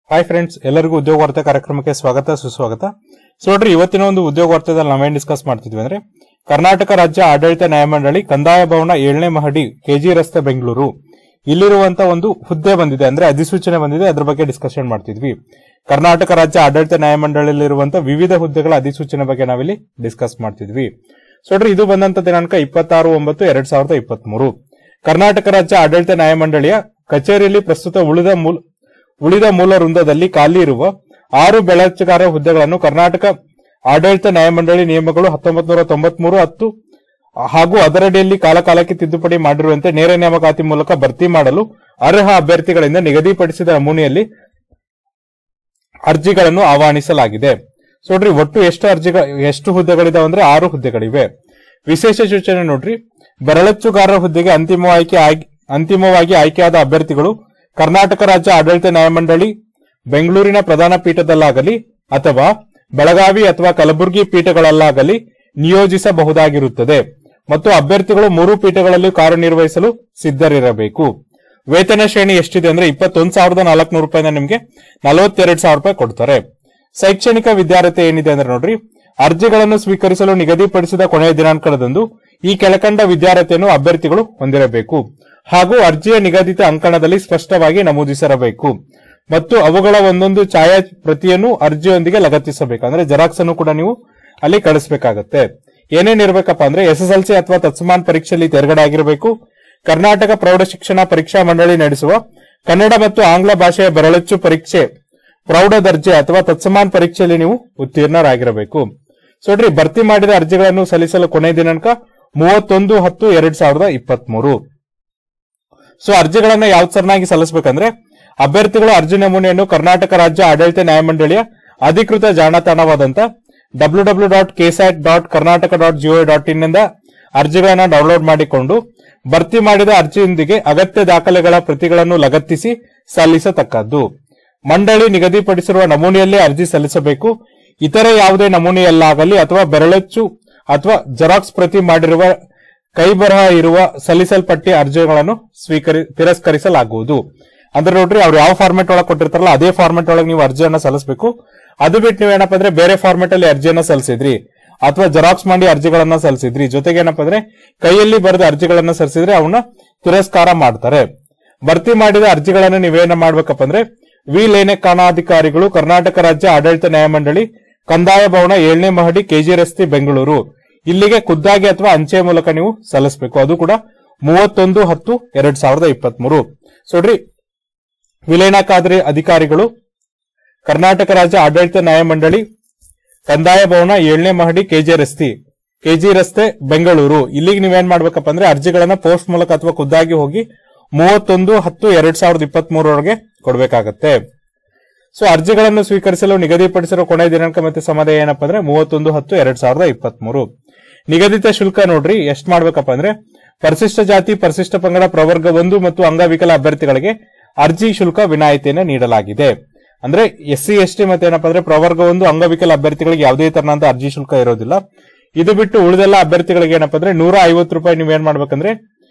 hi friends ಎಲ್ಲರಿಗೂ ಉದ್ಯೋಗ ವಾರ್ತೆ ಕಾರ್ಯಕ್ರಮಕ್ಕೆ ಸ್ವಾಗತ ಸುಸ್ವಾಗತ ಸೊ ನೋಡ್ರಿ ಇವತ್ತಿನ ಒಂದು ಉದ್ಯೋಗ ವಾರ್ತೆದಲ್ಲಿ ನಾವೇನ್ ಡಿಸ್ಕಸ್ ಮಾಡ್ತಿದ್ವಿ ಅಂದ್ರೆ ಕರ್ನಾಟಕ ರಾಜ್ಯ ಆಡಳಿತ ನ್ಯಾಯಮಂಡಳಿ ಕಂದಾಯ ಭವನ ಏಳನೇ ಮಹಡಿ ಕೆಜಿ ರಸ್ತೆ ಬೆಂಗಳೂರು ಇಲ್ಲಿರುವಂತ ಒಂದು ಹುದ್ದೆ ಬಂದಿದೆ ಅಂದ್ರೆ ಅಧಿಸೂಚನೆ ಬಂದಿದೆ ಅದ್ರ ಬಗ್ಗೆ ಡಿಸ್ಕಷನ್ ಮಾಡ್ತಿದ್ವಿ ಕರ್ನಾಟಕ ರಾಜ್ಯ ಆಡಳಿತ ನ್ಯಾಯಮಂಡಳಿಯಲ್ಲಿರುವಂತ ವಿವಿಧ ಹುದ್ದೆಗಳ ಅಧಿಸೂಚನೆ ಬಗ್ಗೆ ನಾವಿಲ್ಲಿ ಡಿಸ್ಕಸ್ ಮಾಡ್ತಿದ್ವಿ ಸೊ ನೋಡ್ರಿ ಇದು ಬಂದಂತ ದಿನಾಂಕ ಇಪ್ಪತ್ತಾರು ಒಂಬತ್ತು ಎರಡ್ ಸಾವಿರದ ಇಪ್ಪತ್ಮೂರು ಕರ್ನಾಟಕ ರಾಜ್ಯ ಆಡಳಿತ ನ್ಯಾಯಮಂಡಳಿಯ ಕಚೇರಿಯಲ್ಲಿ ಪ್ರಸ್ತುತ ಉಳಿದ ಮೂಲ ಉಳಿದ ಮೂಲ ವೃಂದದಲ್ಲಿ ಖಾಲಿ ಇರುವ ಆರು ಬೆಳಚುಗಾರ ಹುದ್ದೆಗಳನ್ನು ಕರ್ನಾಟಕ ಆಡಳಿತ ನ್ಯಾಯಮಂಡಳಿ ನಿಯಮಗಳು ಹತ್ತೊಂಬತ್ತು ನೂರ ತೊಂಬತ್ಮೂರು ಹತ್ತು ಹಾಗೂ ಅದರಡಿಯಲ್ಲಿ ಕಾಲಕಾಲಕ್ಕೆ ತಿದ್ದುಪಡಿ ಮಾಡಿರುವಂತೆ ನೇರ ನೇಮಕಾತಿ ಮೂಲಕ ಭರ್ತಿ ಮಾಡಲು ಅರ್ಹ ಅಭ್ಯರ್ಥಿಗಳಿಂದ ನಿಗದಿಪಡಿಸಿದ ನಮೂನೆಯಲ್ಲಿ ಅರ್ಜಿಗಳನ್ನು ಆಹ್ವಾನಿಸಲಾಗಿದೆ ಸೊ ನೋಡ್ರಿ ಒಟ್ಟು ಎಷ್ಟು ಅರ್ಜಿಗಳ ಎಷ್ಟು ಹುದ್ದೆಗಳಿದಾವೆ ಅಂದ್ರೆ ಆರು ಹುದ್ದೆಗಳಿವೆ ವಿಶೇಷ ಸೂಚನೆ ನೋಡ್ರಿ ಬೆರಳಚ್ಚುಗಾರರ ಹುದ್ದೆಗೆ ಅಂತಿಮ ಆಯ್ಕೆ ಆಯ್ಕೆ- ಅಂತಿಮವಾಗಿ ಆಯ್ಕೆಯಾದ ಅಭ್ಯರ್ಥಿಗಳು ಕರ್ನಾಟಕ ರಾಜ್ಯ ಆಡಳಿತ ನ್ಯಾಯಮಂಡಳಿ ಬೆಂಗಳೂರಿನ ಪ್ರಧಾನ ಪೀಠದಲ್ಲಾಗಲಿ ಅಥವಾ ಬೆಳಗಾವಿ ಅಥವಾ ಕಲಬುರಗಿ ಪೀಠಗಳಲ್ಲಾಗಲಿ ನಿಯೋಜಿಸಬಹುದಾಗಿರುತ್ತದೆ ಮತ್ತು ಅಭ್ಯರ್ಥಿಗಳು ಮೂರು ಪೀಠಗಳಲ್ಲಿ ಕಾರ್ಯನಿರ್ವಹಿಸಲು ಸಿದ್ಧರಿರಬೇಕು ವೇತನ ಶ್ರೇಣಿ ಎಷ್ಟಿದೆ ಅಂದ್ರೆ ಇಪ್ಪತ್ತೊಂದು ಸಾವಿರದ ನಾಲ್ಕುನೂರು ರೂಪಾಯಿನ ನಿಮಗೆ ನಲವತ್ತೆರಡು ಸಾವಿರ ರೂಪಾಯಿ ಕೊಡ್ತಾರೆ ಶೈಕ್ಷಣಿಕ ವಿದ್ಯಾರ್ಥಿ ಏನಿದೆ ಅಂದ್ರೆ ನೋಡ್ರಿ ಅರ್ಜಿಗಳನ್ನು ಸ್ವೀಕರಿಸಲು ನಿಗದಿಪಡಿಸಿದ ಕೊನೆಯ ದಿನಾಂಕದಂದು ಈ ಕೆಳಕಂಡ ವಿದ್ಯಾರ್ಥಿಯನ್ನು ಅಭ್ಯರ್ಥಿಗಳು ಹೊಂದಿರಬೇಕು ಹಾಗೂ ಅರ್ಜಿಯ ನಿಗದಿತ ಅಂಕಣದಲ್ಲಿ ಸ್ಪಷ್ಟವಾಗಿ ನಮೂದಿಸಿರಬೇಕು ಮತ್ತು ಅವುಗಳ ಒಂದೊಂದು ಛಾಯಾ ಪ್ರತಿಯನ್ನು ಅರ್ಜಿಯೊಂದಿಗೆ ಲಗತ್ತಿಸಬೇಕು ಅಂದ್ರೆ ಜೆರಾಕ್ಸ್ ಅನ್ನು ಕೂಡ ನೀವು ಅಲ್ಲಿ ಕಳಿಸಬೇಕಾಗತ್ತೆ ಏನೇನ್ ಇರ್ಬೇಕಪ್ಪ ಅಂದ್ರೆ ಎಸ್ ಎಸ್ ಎಲ್ ಸಿ ಅಥವಾ ತತ್ಸಮಾನ್ ಪರೀಕ್ಷೆಯಲ್ಲಿ ತೆರಗಡೆ ಆಗಿರಬೇಕು ಕರ್ನಾಟಕ ಪ್ರೌಢ ಶಿಕ್ಷಣ ಪರೀಕ್ಷಾ ಮಂಡಳಿ ನಡೆಸುವ ಕನ್ನಡ ಮತ್ತು ಆಂಗ್ಲ ಭಾಷೆಯ ಬೆರಳಚ್ಚು ಪರೀಕ್ಷೆ ಪ್ರೌಢ ದರ್ಜೆ ಅಥವಾ ತತ್ಸಮಾನ್ ಪರೀಕ್ಷೆಯಲ್ಲಿ ನೀವು ಉತ್ತೀರ್ಣರಾಗಿರಬೇಕು ಸೊ ನೋಡ್ರಿ ಭರ್ತಿ ಮಾಡಿದ ಅರ್ಜಿಗಳನ್ನು ಸಲ್ಲಿಸಲು ಕೊನೆಯ ದಿನಾಂಕ ಮೂವತ್ತೊಂದು ಹತ್ತು ಎರಡ್ ಸಾವಿರದ ಇಪ್ಪತ್ಮೂರು ಸೊ ಅರ್ಜಿಗಳನ್ನ ಯಾವ ತರನಾಗಿ ಸಲ್ಲಿಸಬೇಕಂದ್ರೆ ಅಭ್ಯರ್ಥಿಗಳು ಅರ್ಜಿ ನಮೂನೆಯನ್ನು ಕರ್ನಾಟಕ ರಾಜ್ಯ ಆಡಳಿತ ನ್ಯಾಯಮಂಡಳಿಯ ಅಧಿಕೃತ ಜಾಣತಾಣವಾದಂತ W W dot KSAT dot Karnataka dot G O dot in ನಿಂದ ಅರ್ಜಿಗಳನ್ನ ಡೌನ್ಲೋಡ್ ಮಾಡಿಕೊಂಡು ಭರ್ತಿ ಮಾಡಿದ ಅರ್ಜಿಯೊಂದಿಗೆ ಅಗತ್ಯ ದಾಖಲೆಗಳ ಪ್ರತಿಗಳನ್ನು ಲಗತ್ತಿಸಿ ಸಲ್ಲಿಸತಕ್ಕದ್ದು ಮಂಡಳಿ ನಿಗದಿಪಡಿಸಿರುವ ನಮೂನೆಯಲ್ಲೇ ಅರ್ಜಿ ಸಲ್ಲಿಸಬೇಕು ಇತರೆ ಯಾವುದೇ ನಮೂನೆಯಲ್ಲಾಗಲಿ ಅಥವಾ ಬೆರಳಚ್ಚು ಅಥವಾ ಜೆರಾಕ್ಸ್ ಪ್ರತಿ ಮಾಡಿರುವ ಕೈಬರಹ ಇರುವ ಸಲ್ಲಿಸಲ್ಪಟ್ಟ ಅರ್ಜಿಗಳನ್ನು ಸ್ವೀಕರಿ ತಿರಸ್ಕರಿಸಲಾಗುವುದು ಅಂದ್ರೆ ನೋಡ್ರಿ ಅವ್ರು ಯಾವ ಫಾರ್ಮೆಟ್ ಒಳಗೆ ಕೊಟ್ಟಿರ್ತಾರಲ್ಲ ಅದೇ ಫಾರ್ಮೆಟ್ ಒಳಗೆ ನೀವು ಅರ್ಜಿಯನ್ನ ಸಲ್ಲಿಸಬೇಕು ಅದು ಬಿಟ್ಟು ನೀವು ಏನಪ್ಪಾ ಅಂದ್ರೆ ಬೇರೆ ಫಾರ್ಮೆಟ್ ಅಲ್ಲಿ ಅರ್ಜಿಯನ್ನ ಸಲ್ಲಿಸಿದ್ರಿ ಅಥವಾ ಜೆರಾಕ್ಸ್ ಮಾಡಿ ಅರ್ಜಿಗಳನ್ನ ಸಲ್ಲಿಸಿದ್ರಿ ಜೊತೆಗೆ ಏನಪ್ಪಾ ಅಂದ್ರೆ ಕೈಯಲ್ಲಿ ಬರೆದ ಅರ್ಜಿಗಳನ್ನ ಸಲ್ಲಿಸಿದ್ರೆ ಅವನ್ನ ತಿರಸ್ಕಾರ ಮಾಡ್ತಾರೆ ಭರ್ತಿ ಮಾಡಿದ ಅರ್ಜಿಗಳನ್ನು ನೀವೇನ ಮಾಡ್ಬೇಕಪ್ಪ ಅಂದ್ರೆ ವಿ ಲೇನಕಾಣಾಧಿಕಾರಿಗಳು ಕರ್ನಾಟಕ ರಾಜ್ಯ ಆಡಳಿತ ನ್ಯಾಯಮಂಡಳಿ ಕಂದಾಯ ಭವನ ಏಳನೇ ಮಹಡಿ ಕೆಜಿ ರಸ್ತೆ ಬೆಂಗಳೂರು ಇಲ್ಲಿಗೆ ಖುದ್ದಾಗಿ ಅಥವಾ ಅಂಚೆ ಮೂಲಕ ನೀವು ಸಲ್ಲಿಸಬೇಕು ಅದು ಕೂಡ ಮೂವತ್ತೊಂದು ಹತ್ತು ಎರಡ್ ಸಾವಿರದ ಇಪ್ಪತ್ಮೂರು ಸೊ ನೋಡ್ರಿ ವಿಲೀನಕಾದ್ರಿ ಅಧಿಕಾರಿಗಳು ಕರ್ನಾಟಕ ರಾಜ್ಯ ಆಡಳಿತ ನ್ಯಾಯಮಂಡಳಿ ಕಂದಾಯ ಭವನ ಏಳನೇ ಮಹಡಿ ಕೆಜಿ ರಸ್ತೆ ಕೆಜಿ ರಸ್ತೆ ಬೆಂಗಳೂರು ಇಲ್ಲಿಗೆ ನೀವೇನ್ ಮಾಡ್ಬೇಕಪ್ಪ ಅಂದ್ರೆ ಅರ್ಜಿಗಳನ್ನ ಪೋಸ್ಟ್ ಮೂಲಕ ಅಥವಾ ಖುದ್ದಾಗಿ ಹೋಗಿ ಮೂವತ್ತೊಂದು ಹತ್ತು ಎರಡ್ ಸಾವಿರದ ಇಪ್ಪತ್ತ್ ಮೂರವರೆಗೆ ಕೊಡಬೇಕಾಗತ್ತೆ ಸೊ ಅರ್ಜಿಗಳನ್ನು ಸ್ವೀಕರಿಸಲು ನಿಗದಿಪಡಿಸಿರುವ ಕೊನೆಯ ದಿನಾಂಕ ಮತ್ತೆ ಸಮಯ ಏನಪ್ಪಾ ಅಂದ್ರೆ ಮೂವತ್ತೊಂದು ಹತ್ತು ಎರಡ್ ಸಾವಿರದ ಇಪ್ಪತ್ತ್ ಮೂರು ನಿಗದಿತ ಶುಲ್ಕ ನೋಡ್ರಿ ಎಷ್ಟ್ ಮಾಡ್ಬೇಕಪ್ಪ ಅಂದ್ರೆ ಪರಿಶಿಷ್ಟ ಜಾತಿ ಪರಿಶಿಷ್ಟ ಪಂಗಡ ಪ್ರವರ್ಗ ಒಂದು ಮತ್ತು ಅಂಗವಿಕಲ ಅಭ್ಯರ್ಥಿಗಳಿಗೆ ಅರ್ಜಿ ಶುಲ್ಕ ವಿನಾಯಿತಿಯನ್ನು ನೀಡಲಾಗಿದೆ ಅಂದ್ರೆ ಎಸ್ ಸಿ ಎಸ್ ಟಿ ಮತ್ತೆ ಏನಪ್ಪಾ ಅಂದ್ರೆ ಪ್ರವರ್ಗ ಒಂದು ಅಂಗವಿಕಲ ಅಭ್ಯರ್ಥಿಗಳಿಗೆ ಯಾವುದೇ ತರನಾದ ಅರ್ಜಿ ಶುಲ್ಕ ಇರೋದಿಲ್ಲ ಇದು ಬಿಟ್ಟು ಉಳಿದೆಲ್ಲ ಅಭ್ಯರ್ಥಿಗಳಿಗೆ ಏನಪ್ಪಾ ಅಂದ್ರೆ ನೂರ ಐವತ್ತು ರೂಪಾಯಿ ನೀವೇನ್ ಮಾಡ್ಬೇಕಂದ್ರೆ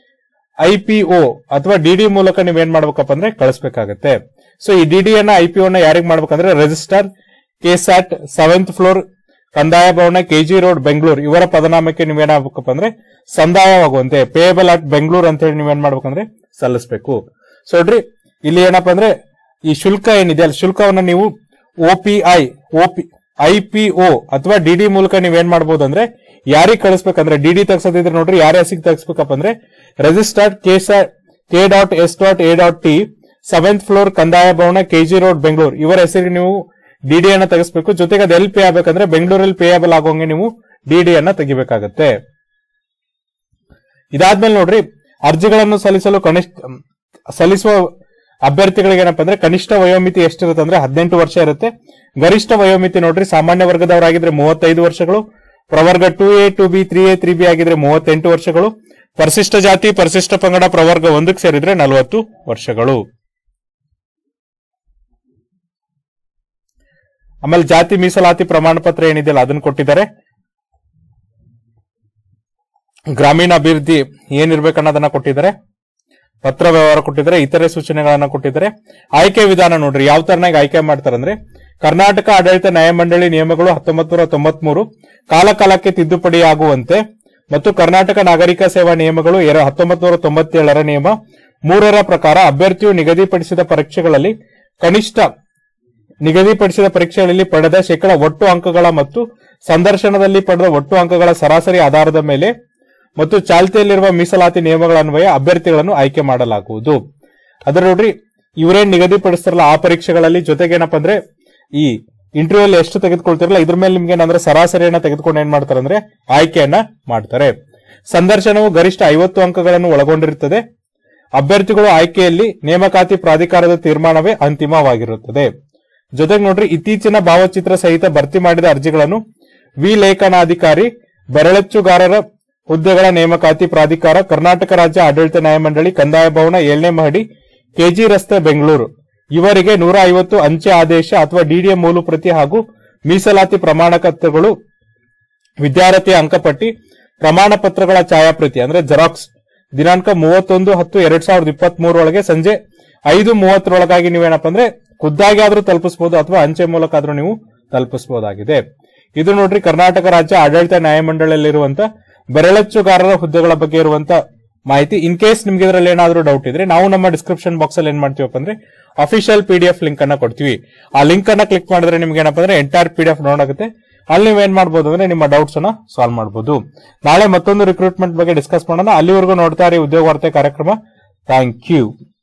ಐಪಿಒ ಅಥವಾ ಡಿಡಿ ಮೂಲಕ ನೀವೇನ್ ಮಾಡ್ಬೇಕಪ್ಪ ಅಂದ್ರೆ ಕಳಿಸ್ಬೇಕಾಗತ್ತೆ ಸೊ ಈ ಡಿಡಿ ಅನ್ನ ಐಪಿಒ ನ ಯಾರಿಗೆ ಮಾಡ್ಬೇಕಂದ್ರೆ register KSAT seventh floor Kandaya Bhavan KG road Bengaluru ಇವರ ಪದನಾಮಕ್ಕೆ ನೀವೇನ್ ಆಗ್ಬೇಕಪ್ಪ ಅಂದ್ರೆ ಸಂದಾಯವಾಗುವಂತೆ ಪೇಯಬಲ್ ಅಟ್ ಬೆಂಗಳೂರು ಅಂತ ಹೇಳಿ ನೀವೇನ್ ಮಾಡ್ಬೇಕಂದ್ರೆ ಸಲ್ಲಿಸಬೇಕು ಸೊ ನೋಡ್ರಿ ಇಲ್ಲಿ ಏನಪ್ಪಾ ಅಂದ್ರೆ ಈ ಶುಲ್ಕ ಏನಿದೆ ಅಲ್ಲಿ ಶುಲ್ಕವನ್ನ ನೀವು ಒಪಿಐ ಒಪಿ ಐಪಿಒ ಅಥವಾ ಡಿಡಿ ಮೂಲಕ ನೀವೇನ್ ಮಾಡಬಹುದು ಅಂದ್ರೆ ಯಾರಿಗೆ ಕಳಿಸ್ಬೇಕಂದ್ರೆ ಡಿಡಿ ತೆಗ್ಸೋದಿದ್ರೆ ನೋಡ್ರಿ ಯಾರ ಹೆಸರಿಗೆ ತೆಗಿಸ್ಬೇಕಪ್ಪ ಅಂದ್ರೆ registered K dot S dot A dot T seventh floor Kandaya Bhavan KG road Bengaluru ಇವರ ಹೆಸರಿಗೆ ನೀವು ಡಿಡಿ ಅನ್ನ ತೆಗಿಸ್ಬೇಕು ಜೊತೆಗೆ ಅದು ಎಲ್ಲಿ ಪೇ ಆಗ್ಬೇಕಂದ್ರೆ ಬೆಂಗಳೂರಲ್ಲಿ ಪೇಯಬಲ್ ಆಗೋಂಗೆ ನೀವು ಡಿಡಿ ಅನ್ನ ತೆಗಿಬೇಕಾಗತ್ತೆ ಇದಾದ್ಮೇಲೆ ನೋಡ್ರಿ ಅರ್ಜಿಗಳನ್ನು ಸಲ್ಲಿಸಲು ಕನಿಷ್ಠ ಸಲ್ಲಿಸುವ ಅಭ್ಯರ್ಥಿಗಳಿಗೆ ಏನಪ್ಪಾ ಅಂದ್ರೆ ಕನಿಷ್ಠ ವಯೋಮಿತಿ ಎಷ್ಟಿರುತ್ತೆ ಅಂದ್ರೆ ಹದಿನೆಂಟು ವರ್ಷ ಇರುತ್ತೆ ಗರಿಷ್ಠ ವಯೋಮಿತಿ ನೋಡ್ರಿ ಸಾಮಾನ್ಯ ವರ್ಗದವರಾಗಿದ್ರೆ ಮೂವತ್ತೈದು ವರ್ಷಗಳು ಪ್ರವರ್ಗ two A two B three A three B ಆಗಿದ್ರೆ ಮೂವತ್ತೆಂಟು ವರ್ಷಗಳು ಪರಿಶಿಷ್ಟ ಜಾತಿ ಪರಿಶಿಷ್ಟ ಪಂಗಡ ಪ್ರವರ್ಗ ಒಂದಕ್ಕೆ ಸೇರಿದ್ರೆ ನಲವತ್ತು ವರ್ಷಗಳು ಆಮೇಲೆ ಜಾತಿ ಮೀಸಲಾತಿ ಪ್ರಮಾಣ ಪತ್ರ ಏನಿದೆಯಲ್ಲ ಅದನ್ನ ಕೊಟ್ಟಿದ್ದಾರೆ ಗ್ರಾಮೀಣ ಅಭಿವೃದ್ಧಿ ಏನಿರ್ಬೇಕನ್ನೋದನ್ನ ಕೊಟ್ಟಿದ್ದಾರೆ ಪತ್ರ ವ್ಯವಹಾರ ಕೊಟ್ಟಿದ್ದಾರೆ ಇತರೆ ಸೂಚನೆಗಳನ್ನ ಕೊಟ್ಟಿದ್ದಾರೆ ಆಯ್ಕೆ ವಿಧಾನ ನೋಡ್ರಿ ಯಾವ ತರನಾಗಿ ಆಯ್ಕೆ ಮಾಡ್ತಾರೆ ಅಂದ್ರೆ ಕರ್ನಾಟಕ ಆಡಳಿತ ನ್ಯಾಯಮಂಡಳಿ ನಿಯಮಗಳು ಹತ್ತೊಂಬತ್ತು ನೂರ ತೊಂಬತ್ಮೂರು ಕಾಲ ಕಾಲಕ್ಕೆ ತಿದ್ದುಪಡಿಯಾಗುವಂತೆ ಮತ್ತು ಕರ್ನಾಟಕ ನಾಗರಿಕ ಸೇವಾ ನಿಯಮಗಳು ಎರ ಹತ್ತೊಂಬತ್ತು ನೂರ ತೊಂಬತ್ತೇಳರ ನಿಯಮ ಮೂರರ ಪ್ರಕಾರ ಅಭ್ಯರ್ಥಿಯು ನಿಗದಿಪಡಿಸಿದ ಪರೀಕ್ಷೆಗಳಲ್ಲಿ ಕನಿಷ್ಠ ನಿಗದಿಪಡಿಸಿದ ಪರೀಕ್ಷೆಗಳಲ್ಲಿ ಪಡೆದ ಶೇಕಡ ಒಟ್ಟು ಅಂಕಗಳ ಮತ್ತು ಸಂದರ್ಶನದಲ್ಲಿ ಪಡೆದ ಒಟ್ಟು ಅಂಕಗಳ ಸರಾಸರಿ ಆಧಾರದ ಮೇಲೆ ಮತ್ತು ಚಾಲ್ತಿಯಲ್ಲಿರುವ ಮೀಸಲಾತಿ ನಿಯಮಗಳ ಅನ್ವಯ ಅಭ್ಯರ್ಥಿಗಳನ್ನು ಆಯ್ಕೆ ಮಾಡಲಾಗುವುದು ಅದರ ನೋಡ್ರಿ ಇವರೇನ್ ನಿಗದಿಪಡಿಸ್ತಾರಲ್ಲ ಆ ಪರೀಕ್ಷೆಗಳಲ್ಲಿ ಜೊತೆಗೆ ಏನಪ್ಪಾ ಅಂದ್ರೆ ಈ ಇಂಟರ್ವ್ಯೂ ಎಷ್ಟು ತೆಗೆದುಕೊಳ್ತಿರಲ್ಲ ಇದ್ರ ಮೇಲೆ ನಿಮ್ಗೆ ಏನಂದ್ರೆ ಸರಾಸರಿಯನ್ನ ತೆಗೆದುಕೊಂಡು ಏನ್ ಮಾಡ್ತಾರೆ ಅಂದ್ರೆ ಆಯ್ಕೆಯನ್ನ ಮಾಡ್ತಾರೆ ಸಂದರ್ಶನವು ಗರಿಷ್ಠ ಐವತ್ತು ಅಂಕಗಳನ್ನು ಒಳಗೊಂಡಿರುತ್ತದೆ ಅಭ್ಯರ್ಥಿಗಳು ಆಯ್ಕೆಯಲ್ಲಿ ನೇಮಕಾತಿ ಪ್ರಾಧಿಕಾರದ ತೀರ್ಮಾನವೇ ಅಂತಿಮವಾಗಿರುತ್ತದೆ ಜೊತೆಗೆ ನೋಡ್ರಿ ಇತ್ತೀಚಿನ ಭಾವಚಿತ್ರ ಸಹಿತ ಭರ್ತಿ ಮಾಡಿದ ಅರ್ಜಿಗಳನ್ನು ವಿ ಲೇಖನಾಧಿಕಾರಿ ಬೆರಳಚ್ಚುಗಾರರ ಹುದ್ದೆಗಳ ನೇಮಕಾತಿ ಪ್ರಾಧಿಕಾರ ಕರ್ನಾಟಕ ರಾಜ್ಯ ಆಡಳಿತ ನ್ಯಾಯಮಂಡಳಿ ಕಂದಾಯ ಭವನ ಏಳನೇ ಮಹಡಿ ಕೆಜಿ ರಸ್ತೆ ಬೆಂಗಳೂರು ಇವರಿಗೆ ನೂರ ಐವತ್ತು ಅಂಚೆ ಆದೇಶ ಅಥವಾ ಡಿಡಿಎ ಮೂಲ ಪ್ರತಿ ಹಾಗೂ ಮೀಸಲಾತಿ ಪ್ರಮಾಣಪತ್ರಗಳು ವಿದ್ಯಾರ್ಥಿಯ ಅಂಕಪಟ್ಟಿ ಪ್ರಮಾಣ ಪತ್ರಗಳ ಛಾಯಾಪ್ರತಿ ಅಂದ್ರೆ ಜೆರಾಕ್ಸ್ ದಿನಾಂಕ ಮೂವತ್ತೊಂದು ಹತ್ತು ಎರಡ್ ಸಾವಿರದ ಇಪ್ಪತ್ತ್ ಮೂರೊಳಗೆ ಸಂಜೆ ಐದು ಮೂವತ್ತರೊಳಗಾಗಿ ನೀವೇನಪ್ಪ ಅಂದ್ರೆ ಖುದ್ದಾಗಿ ಆದ್ರೂ ತಲುಪಿಸಬಹುದು ಅಥವಾ ಅಂಚೆ ಮೂಲಕ ಆದ್ರೂ ನೀವು ತಲುಪಿಸಬಹುದಾಗಿದೆ ಇದು ನೋಡ್ರಿ ಕರ್ನಾಟಕ ರಾಜ್ಯ ಆಡಳಿತ ನ್ಯಾಯಮಂಡಳಿಯಲ್ಲಿರುವಂತ ಬೆರಳಚ್ಚುಗಾರರ ಹುದ್ದೆಗಳ ಬಗ್ಗೆ ಇರುವಂತ ಮಾಹಿತಿ ಇನ್ ಕೇಸ್ ನಿಮ್ಗೆ ಇದರಲ್ಲಿ ಏನಾದ್ರೂ ಡೌಟ್ ಇದ್ರೆ ನಾವು ನಮ್ಮ ಡಿಸ್ಕ್ರಿಪ್ಷನ್ ಬಾಕ್ಸ್ ಅಲ್ಲಿ ಏನ್ ಮಾಡ್ತೀವಪ್ಪ ಅಂದ್ರೆ official P D F link ಅನ್ನ ಕೊಡ್ತೀವಿ ಆ ಲಿಂಕ್ ಅನ್ನ ಕ್ಲಿಕ್ ಮಾಡಿದ್ರೆ ನಿಮ್ಗೆ ಏನಪ್ಪ ಅಂದ್ರೆ ಎಂಟೈರ್ ಪಿ ಡಿ ಎಫ್ ನೋಡಾಗುತ್ತೆ ಅಲ್ಲಿ ನೀವ್ ಏನ್ ಮಾಡ್ಬೋದು ಅಂದ್ರೆ ನಿಮ್ಮ ಡೌಟ್ಸ್ ಅನ್ನ ಸಾಲ್ವ್ ಮಾಡಬಹುದು ನಾಳೆ ಮತ್ತೊಂದು ರಿಕ್ರೂಟ್ಮೆಂಟ್ ಬಗ್ಗೆ ಡಿಸ್ಕಸ್ ಮಾಡೋಣ ಅಲ್ಲಿವರೆಗೂ ನೋಡ್ತಾ ಇರಿ ಉದ್ಯೋಗ ವಾರ್ತೆ ಕಾರ್ಯಕ್ರಮ ಥ್ಯಾಂಕ್ ಯು